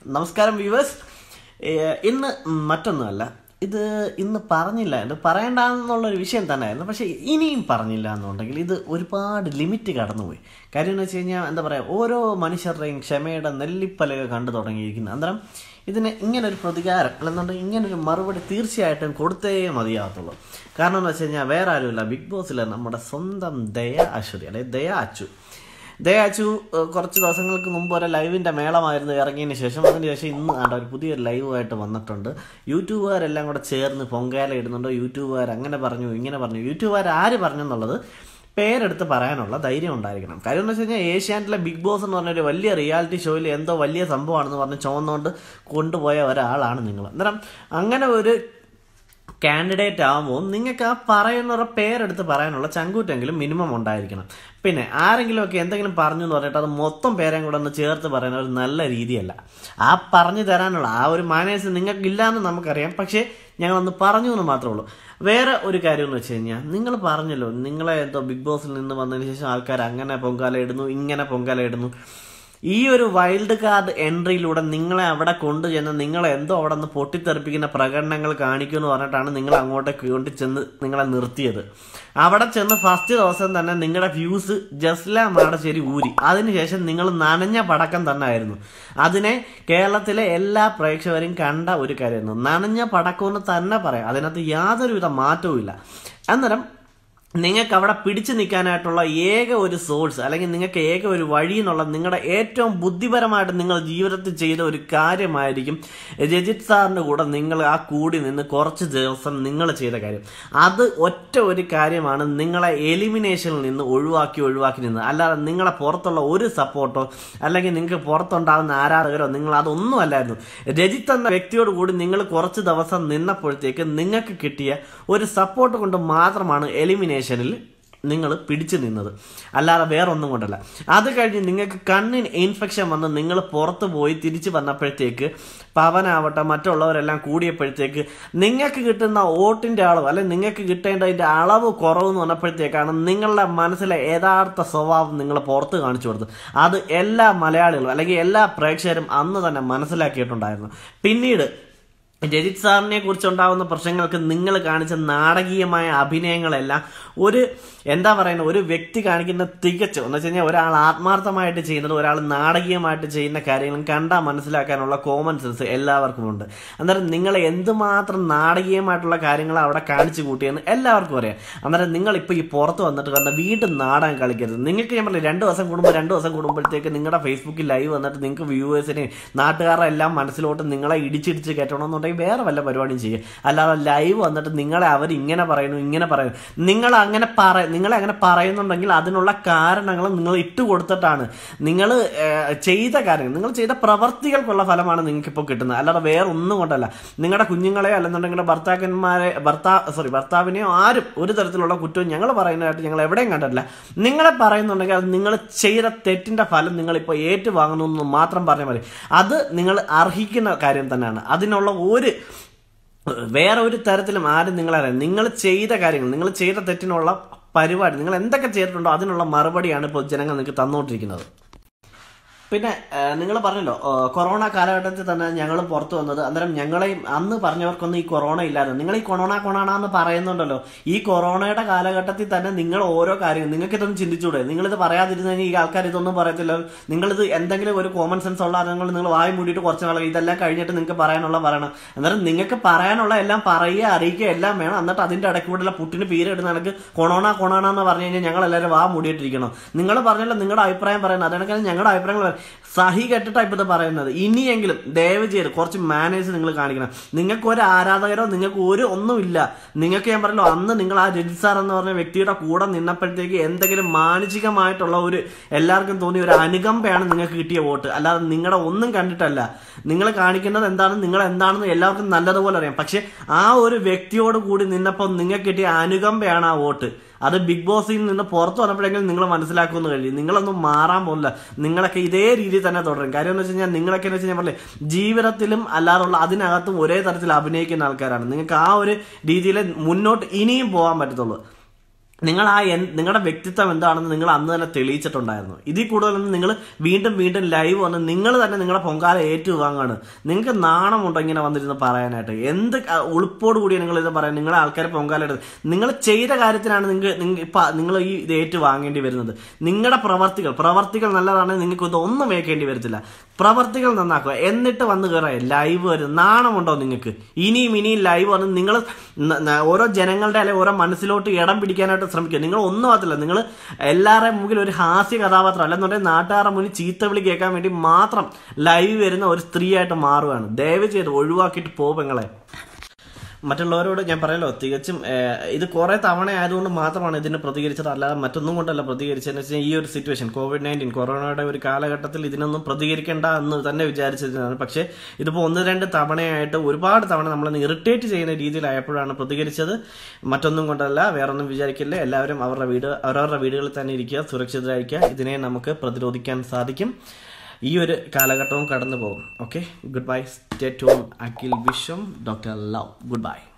നമസ്കാരം വ്യൂവേഴ്സ് ഇന്ന് മറ്റൊന്നുമല്ല ഇത് ഇന്ന് പറഞ്ഞില്ല ഇത് പറയണ്ടെന്നുള്ളൊരു വിഷയം തന്നെയായിരുന്നു പക്ഷേ ഇനിയും പറഞ്ഞില്ല എന്നുണ്ടെങ്കിൽ ഇത് ഒരുപാട് ലിമിറ്റ് കടന്നുപോയി കാര്യം എന്ന് വെച്ച് കഴിഞ്ഞാൽ എന്താ പറയുക ഓരോ മനുഷ്യരുടെയും ക്ഷമയുടെ നെല്ലിപ്പലക കണ്ടു തുടങ്ങിയിരിക്കുന്നു അന്നേരം ഇതിന് ഇങ്ങനൊരു പ്രതികാരം അല്ലെന്നുണ്ടെങ്കിൽ ഇങ്ങനൊരു മറുപടി തീർച്ചയായിട്ടും കൊടുത്തേ മതിയാകത്തുള്ളൂ കാരണം എന്ന് വെച്ച് കഴിഞ്ഞാൽ വേറെ ആരുമില്ല ബിഗ് ബോസിലെ നമ്മുടെ സ്വന്തം ദയ അശ്വതി അതായത് ദയ അച്ചു ദയാച്ചു കുറച്ച് ദിവസങ്ങൾക്ക് മുമ്പ് ഒരു ലൈവിൻ്റെ മേളമായിരുന്നു ഇറങ്ങിയതിന് ശേഷം അതിന് ശേഷം ഇന്ന് ആണ്ട ഒരു പുതിയൊരു ലൈവായിട്ട് വന്നിട്ടുണ്ട് യൂട്യൂബുകാരെല്ലാം കൂടെ ചേർന്ന് പൊങ്കാല ഇടുന്നുണ്ട് യൂട്യൂബുകാർ അങ്ങനെ പറഞ്ഞു ഇങ്ങനെ പറഞ്ഞു യൂട്യൂബുകാർ ആര് പറഞ്ഞു എന്നുള്ളത് പേരെടുത്ത് പറയാനുള്ള ധൈര്യം ഉണ്ടായിരിക്കണം കാര്യം എന്ന് വെച്ച് കഴിഞ്ഞാൽ ഏഷ്യാനെറ്റിലെ ബിഗ് ബോസ് എന്ന് പറഞ്ഞൊരു വലിയ റിയാലിറ്റി ഷോയിൽ എന്തോ വലിയ സംഭവമാണെന്ന് പറഞ്ഞ് ചുവന്നുകൊണ്ട് കൊണ്ടുപോയ ഒരാളാണ് നിങ്ങൾ അന്നേരം അങ്ങനെ ഒരു കാൻഡിഡേറ്റ് ആകുമ്പോൾ നിങ്ങൾക്ക് ആ പറയുന്നവരുടെ പേരെടുത്ത് പറയാനുള്ള ചങ്കൂറ്റെങ്കിലും മിനിമം ഉണ്ടായിരിക്കണം പിന്നെ ആരെങ്കിലുമൊക്കെ എന്തെങ്കിലും പറഞ്ഞു എന്ന് പറഞ്ഞിട്ട് അത് മൊത്തം പേരെയും കൂടെ ഒന്ന് ചേർത്ത് പറയുന്ന ഒരു നല്ല രീതിയല്ല ആ പറഞ്ഞു തരാനുള്ള ആ ഒരു മാനേഴ്സ് നിങ്ങൾക്കില്ലാന്ന് നമുക്കറിയാം പക്ഷേ ഞങ്ങളൊന്ന് പറഞ്ഞു എന്ന് മാത്രമേ ഉള്ളൂ വേറെ ഒരു കാര്യം എന്ന് വെച്ച് കഴിഞ്ഞാൽ നിങ്ങൾ പറഞ്ഞല്ലോ നിങ്ങളെ എന്തോ ബിഗ് ബോസിൽ നിന്ന് വന്നതിന് ശേഷം ആൾക്കാർ അങ്ങനെ പൊങ്കാല ഇടുന്നു ഇങ്ങനെ പൊങ്കാല ഇടുന്നു ഈ ഒരു വൈൽഡ് കാർഡ് എൻട്രിയിലൂടെ നിങ്ങളെ അവിടെ കൊണ്ടുചെന്ന് നിങ്ങളെ എന്തോ അവിടെ നിന്ന് പൊട്ടിത്തെറിപ്പിക്കുന്ന പ്രകടനങ്ങൾ കാണിക്കുമെന്ന് പറഞ്ഞിട്ടാണ് നിങ്ങൾ അങ്ങോട്ടേക്ക് കൊണ്ട് ചെന്ന് നിങ്ങളെ നിർത്തിയത് അവിടെ ചെന്ന് ഫസ്റ്റ് ദിവസം തന്നെ നിങ്ങളുടെ ഫ്യൂസ് ജസ്ല മാടശ്ശേരി ഊരി അതിനുശേഷം നിങ്ങൾ നനഞ്ഞ പടക്കം തന്നെ ആയിരുന്നു അതിനെ കേരളത്തിലെ എല്ലാ പ്രേക്ഷകരും കണ്ട ഒരു കാര്യമായിരുന്നു നനഞ്ഞ പടക്കം എന്ന് തന്നെ പറയാം അതിനകത്ത് യാതൊരുവിധ മാറ്റവും ഇല്ല അന്നേരം നിങ്ങൾക്ക് അവിടെ പിടിച്ചു നിൽക്കാനായിട്ടുള്ള ഏക ഒരു സോഴ്സ് അല്ലെങ്കിൽ നിങ്ങൾക്ക് ഏക ഒരു വഴി എന്നുള്ള നിങ്ങളുടെ ഏറ്റവും ബുദ്ധിപരമായിട്ട് നിങ്ങൾ ജീവിതത്തിൽ ചെയ്ത ഒരു കാര്യമായിരിക്കും രജിത് സാറിൻ്റെ കൂടെ നിങ്ങൾ ആ കൂടി നിന്ന് കുറച്ച് ദിവസം നിങ്ങൾ ചെയ്ത കാര്യം അത് ഒറ്റ ഒരു കാര്യമാണ് നിങ്ങളെ എലിമിനേഷനിൽ നിന്ന് ഒഴിവാക്കി ഒഴിവാക്കി നിന്ന് അല്ലാതെ നിങ്ങളെ പുറത്തുള്ള ഒരു സപ്പോർട്ടോ അല്ലെങ്കിൽ നിങ്ങൾക്ക് പുറത്തുണ്ടാകുന്ന ആരാധകരോ നിങ്ങൾ അതൊന്നും അല്ലായിരുന്നു രജിത്ത് എന്ന വ്യക്തിയോട് കൂടി നിങ്ങൾ കുറച്ച് ദിവസം നിന്നപ്പോഴത്തേക്ക് നിങ്ങൾക്ക് കിട്ടിയ ഒരു സപ്പോർട്ട് കൊണ്ട് മാത്രമാണ് എലിമിനേഷൻ എലിമിനേഷനിൽ നിങ്ങൾ പിടിച്ചു നിന്നത് അല്ലാതെ വേറെ ഒന്നും കൊണ്ടല്ല അത് കഴിഞ്ഞ് നിങ്ങൾക്ക് കണ്ണിന് ഇൻഫെക്ഷൻ വന്ന് നിങ്ങൾ പുറത്ത് പോയി തിരിച്ചു വന്നപ്പോഴത്തേക്ക് പവനാവട്ടെ മറ്റുള്ളവരെല്ലാം കൂടിയപ്പോഴത്തേക്ക് നിങ്ങൾക്ക് കിട്ടുന്ന വോട്ടിൻ്റെ അളവ് അല്ലെ നിങ്ങൾക്ക് കിട്ടേണ്ടതിൻ്റെ അളവ് കുറവെന്ന് വന്നപ്പോഴത്തേക്കാണ് നിങ്ങളുടെ മനസ്സിലെ യഥാർത്ഥ സ്വഭാവം നിങ്ങൾ പുറത്ത് കാണിച്ചു കൊടുത്തത് അത് എല്ലാ മലയാളികളും അല്ലെങ്കിൽ എല്ലാ പ്രേക്ഷകരും അന്ന് തന്നെ മനസ്സിലാക്കിയിട്ടുണ്ടായിരുന്നു പിന്നീട് രജിത് സാറിനെ കുറിച്ചുണ്ടാകുന്ന പ്രശ്നങ്ങൾക്ക് നിങ്ങൾ കാണിച്ച നാടകീയമായ അഭിനയങ്ങളെല്ലാം ഒരു എന്താ പറയുന്നത് ഒരു വ്യക്തി കാണിക്കുന്ന തികച്ചും എന്ന് വെച്ച് കഴിഞ്ഞാൽ ഒരാൾ ആത്മാർത്ഥമായിട്ട് ചെയ്യുന്നത് ഒരാൾ നാടകീയമായിട്ട് ചെയ്യുന്ന കാര്യങ്ങളും കണ്ടാൽ മനസ്സിലാക്കാനുള്ള കോമൺ സെൻസ് എല്ലാവർക്കും ഉണ്ട് അന്നേരം നിങ്ങൾ എന്തുമാത്രം നാടകീയമായിട്ടുള്ള കാര്യങ്ങൾ അവിടെ കാണിച്ചു കൂട്ടിയെന്ന് എല്ലാവർക്കും അറിയാം അന്നേരം നിങ്ങൾ ഇപ്പോൾ ഈ പുറത്ത് വന്നിട്ട് വന്ന വീണ്ടും നാടകം കളിക്കരുത് നിങ്ങൾക്ക് ഞാൻ പറഞ്ഞു രണ്ട് ദിവസം കൂടുമ്പോൾ രണ്ട് ദിവസം കൂടുമ്പോഴത്തേക്ക് നിങ്ങളുടെ ഫേസ്ബുക്കിൽ ലൈവ് വന്നിട്ട് നിങ്ങൾക്ക് വ്യൂവേഴ്സിനെ നാട്ടുകാരെ എല്ലാം മനസ്സിലോട്ട് നിങ്ങളെ ഇടിച്ചിടിച്ച് കയറ്റണമെന്നുണ്ടെങ്കിൽ വേറെ വല്ല പരിപാടിയും ചെയ്യുക അല്ലാതെ ലൈവ് വന്നിട്ട് നിങ്ങളെ അവർ ഇങ്ങനെ പറയുന്നു ഇങ്ങനെ പറയുന്നു നിങ്ങൾ അങ്ങനെ പറ നിങ്ങളെ അങ്ങനെ പറയുന്നുണ്ടെങ്കിൽ അതിനുള്ള കാരണങ്ങൾ നിങ്ങൾ ഇട്ട് കൊടുത്തിട്ടാണ് നിങ്ങൾ ചെയ്ത കാര്യങ്ങൾ നിങ്ങൾ ചെയ്ത പ്രവർത്തികൾക്കുള്ള ഫലമാണ് നിങ്ങൾക്ക് ഇപ്പോൾ കിട്ടുന്നത് അല്ലാതെ വേറെ ഒന്നും കൊണ്ടല്ല നിങ്ങളുടെ കുഞ്ഞുങ്ങളെ അല്ലെന്നുണ്ടെങ്കിൽ ഭർത്താക്കന്മാരെ ഭർത്താ സോറി ഭർത്താവിനെയോ ആരും ഒരു തരത്തിലുള്ള കുറ്റവും ഞങ്ങൾ പറയുന്നതായിട്ട് ഞങ്ങൾ എവിടെയും കണ്ടിട്ടില്ല നിങ്ങളെ പറയുന്നുണ്ടെങ്കിൽ അത് നിങ്ങൾ ചെയ്ത തെറ്റിന്റെ ഫലം നിങ്ങളിപ്പോൾ ഏറ്റുവാങ്ങുന്നു എന്ന് മാത്രം പറഞ്ഞാൽ മതി അത് നിങ്ങൾ അർഹിക്കുന്ന കാര്യം തന്നെയാണ് അതിനുള്ള ഒരു വേറെ ഒരു തരത്തിലും ആരും നിങ്ങളറിയാം നിങ്ങൾ ചെയ്ത കാര്യങ്ങൾ നിങ്ങൾ ചെയ്ത തെറ്റിനുള്ള പരിപാടി നിങ്ങൾ എന്തൊക്കെ ചെയ്തിട്ടുണ്ടോ അതിനുള്ള മറുപടിയാണ് ഇപ്പോൾ ജനങ്ങൾ നിങ്ങൾക്ക് തന്നുകൊണ്ടിരിക്കുന്നത് പിന്നെ നിങ്ങൾ പറഞ്ഞല്ലോ കൊറോണ കാലഘട്ടത്തിൽ തന്നെ ഞങ്ങൾ പുറത്തു വന്നത് അന്നേരം ഞങ്ങളെയും അന്ന് പറഞ്ഞവർക്കൊന്നും ഈ കൊറോണ ഇല്ലായിരുന്നു നിങ്ങൾ ഈ കൊറോണ കൊറോണ എന്ന് പറയുന്നുണ്ടല്ലോ ഈ കൊറോണയുടെ കാലഘട്ടത്തിൽ തന്നെ നിങ്ങൾ ഓരോ കാര്യങ്ങൾ നിങ്ങൾക്ക് ഇതൊന്നും ചിന്തിച്ചൂടെ നിങ്ങളിത് പറയാതിരുന്നെങ്കിൽ ഈ ആൾക്കാർ ഇതൊന്നും പറയത്തില്ല നിങ്ങളിത് എന്തെങ്കിലും ഒരു കോമൺ സെൻസ് ഉള്ള നിങ്ങൾ നിങ്ങൾ വായി മൂടിയിട്ട് കുറച്ച് നാൾ ഇതെല്ലാം കഴിഞ്ഞിട്ട് നിങ്ങൾക്ക് പറയാനുള്ള പറയണം അന്നേരം നിങ്ങൾക്ക് പറയാനുള്ള എല്ലാം പറയുക അറിയിക്കുക എല്ലാം വേണം എന്നിട്ട് അതിന്റെ ഇടയ്ക്ക് കൂടെ പുട്ടിന് പീരിടുന്ന കണക്ക് കൊറോണ കൊറോണ എന്ന് പറഞ്ഞു കഴിഞ്ഞാൽ ഞങ്ങൾ എല്ലാവരും വാ മൂടിയിട്ടിരിക്കണം നിങ്ങൾ പറഞ്ഞല്ലോ നിങ്ങളുടെ അഭിപ്രായം പറയുന്നത് അതിനൊക്കെ ഞങ്ങളുടെ അഭിപ്രായങ്ങൾ സഹി കെട്ടിട്ടാണ് ഇപ്പോൾ ഇത് പറയുന്നത് ഇനിയെങ്കിലും ദയവ് ചെയ്ത് കുറച്ച് മാനേഴ്സ് നിങ്ങൾ കാണിക്കണം നിങ്ങൾക്ക് ഒരു ആരാധകരോ നിങ്ങൾക്ക് ഒരു ഒന്നുമില്ല നിങ്ങൾക്ക് ഞാൻ പറഞ്ഞല്ലോ അന്ന് നിങ്ങൾ ആ രജിത് സാർ എന്ന് പറഞ്ഞ വ്യക്തിയുടെ കൂടെ നിന്നപ്പോഴത്തേക്ക് എന്തെങ്കിലും മാനസികമായിട്ടുള്ള ഒരു എല്ലാവർക്കും തോന്നിയ ഒരു അനുകമ്പയാണ് നിങ്ങൾക്ക് കിട്ടിയ വോട്ട് അല്ലാതെ നിങ്ങളുടെ ഒന്നും കണ്ടിട്ടല്ല നിങ്ങൾ കാണിക്കുന്നത് എന്താണ് നിങ്ങൾ എന്താണെന്ന് എല്ലാവർക്കും നല്ലതുപോലെ അറിയാം പക്ഷെ ആ ഒരു വ്യക്തിയോട് കൂടി നിന്നപ്പോൾ നിങ്ങൾക്ക് കിട്ടിയ അനുകമ്പയാണ് ആ വോട്ട് അത് ബിഗ് ബോസിൽ നിന്ന് പുറത്തു വന്നപ്പോഴെങ്കിലും നിങ്ങൾ മനസ്സിലാക്കുമെന്ന് കഴിയും നിങ്ങളൊന്നും മാറാൻ പോകില്ല നിങ്ങളൊക്കെ ഇതേ രീതിയിൽ തന്നെ തുടരും കാര്യം എന്ന് വെച്ച് കഴിഞ്ഞാൽ നിങ്ങളൊക്കെ എന്ന് വെച്ച് കഴിഞ്ഞാൽ പറഞ്ഞില്ലേ ജീവിതത്തിലും അല്ലാതുള്ള അതിനകത്തും ഒരേ തരത്തിൽ അഭിനയിക്കുന്ന ആൾക്കാരാണ് നിങ്ങൾക്ക് ആ ഒരു രീതിയിൽ മുന്നോട്ട് ഇനിയും പോകാൻ പറ്റത്തുള്ളൂ നിങ്ങൾ ആ എൻ നിങ്ങളുടെ വ്യക്തിത്വം എന്താണെന്ന് നിങ്ങൾ അന്ന് തന്നെ തെളിയിച്ചിട്ടുണ്ടായിരുന്നു ഇതിൽ കൂടുതലൊന്നും നിങ്ങൾ വീണ്ടും വീണ്ടും ലൈവ് വന്ന് നിങ്ങൾ തന്നെ നിങ്ങളുടെ പൊങ്കാല ഏറ്റുവാങ്ങാണ് നിങ്ങൾക്ക് നാണമുണ്ടോ ഇങ്ങനെ വന്നിരുന്ന് പറയാനായിട്ട് എന്ത് ക- ഉളുപ്പോട് കൂടിയാണ് നിങ്ങൾ ഇത് പറയാൻ നിങ്ങളെ ആൾക്കാരെ പൊങ്കാല എടുത്ത് നിങ്ങൾ ചെയ്ത കാര്യത്തിനാണ് നിങ്ങൾ നിങ്ങൾ ഇപ്പൊ നിങ്ങൾ ഈ ഇത് ഏറ്റു വാങ്ങേണ്ടി വരുന്നത് നിങ്ങളുടെ പ്രവർത്തികൾ പ്രവർത്തികൾ നല്ലതാണെങ്കിൽ നിങ്ങൾക്ക് ഇത് ഒന്നും വേക്കേണ്ടി വരത്തില്ല പ്രവർത്തികൾ നന്നാക്കുക എന്നിട്ട് വന്ന് കയറാം ലൈവ് വരും നാണമുണ്ടോ നിങ്ങൾക്ക് ഇനിയും ഇനിയും ലൈവ് വന്ന് നിങ്ങൾ ഓരോ ജനങ്ങളുടെ അല്ലെങ്കിൽ ഓരോ മനസ്സിലോട്ട് ഇടം പിടിക്കാനായിട്ട് ശ്രമിക്കുക നിങ്ങൾ ഒന്നും ആകത്തില്ല നിങ്ങൾ എല്ലാവരുടെയും മുമ്പിൽ ഒരു ഹാസ്യ കഥാപാത്രം അല്ലെന്നുണ്ടെങ്കിൽ നാട്ടുകാരുടെ മുന്നിൽ ചീത്ത വിളി കേൾക്കാൻ വേണ്ടി മാത്രം ലൈവ് വരുന്ന ഒരു സ്ത്രീയായിട്ട് മാറുകയാണ് ദയവ് ചെയ്ത് ഒഴിവാക്കിയിട്ട് പോവങ്ങളെ മറ്റുള്ളവരോട് ഞാൻ പറയല്ലോ തികച്ചും ഏഹ്, ഇത് കുറെ തവണ ആയതുകൊണ്ട് മാത്രമാണ് ഇതിന് പ്രതികരിച്ചത് അല്ലാതെ മറ്റൊന്നും കൊണ്ടല്ല പ്രതികരിച്ചതെന്ന് വെച്ചാൽ ഈ ഒരു സിറ്റുവേഷൻ കോവിഡ് നയൻറ്റീൻ കൊറോണയുടെ ഒരു കാലഘട്ടത്തിൽ ഇതിനൊന്നും പ്രതികരിക്കേണ്ട എന്ന് തന്നെ വിചാരിച്ചതാണ് പക്ഷേ ഇതിപ്പോൾ ഒന്ന് രണ്ട് തവണയായിട്ട് ഒരുപാട് തവണ നമ്മളെ ഇറിറ്റേറ്റ് ചെയ്യുന്ന രീതിയിലായപ്പോഴാണ് പ്രതികരിച്ചത് മറ്റൊന്നും കൊണ്ടല്ല വേറൊന്നും വിചാരിക്കില്ല എല്ലാവരും അവരുടെ വീട് അവരവരുടെ വീടുകളിൽ തന്നെ ഇരിക്കുക സുരക്ഷിതരായിരിക്കുക ഇതിനെ നമുക്ക് പ്രതിരോധിക്കാൻ സാധിക്കും ഈ ഒരു കാലഘട്ടവും കടന്നു പോകും okay good bye stay tuned Akhil Vishwam doctor love good by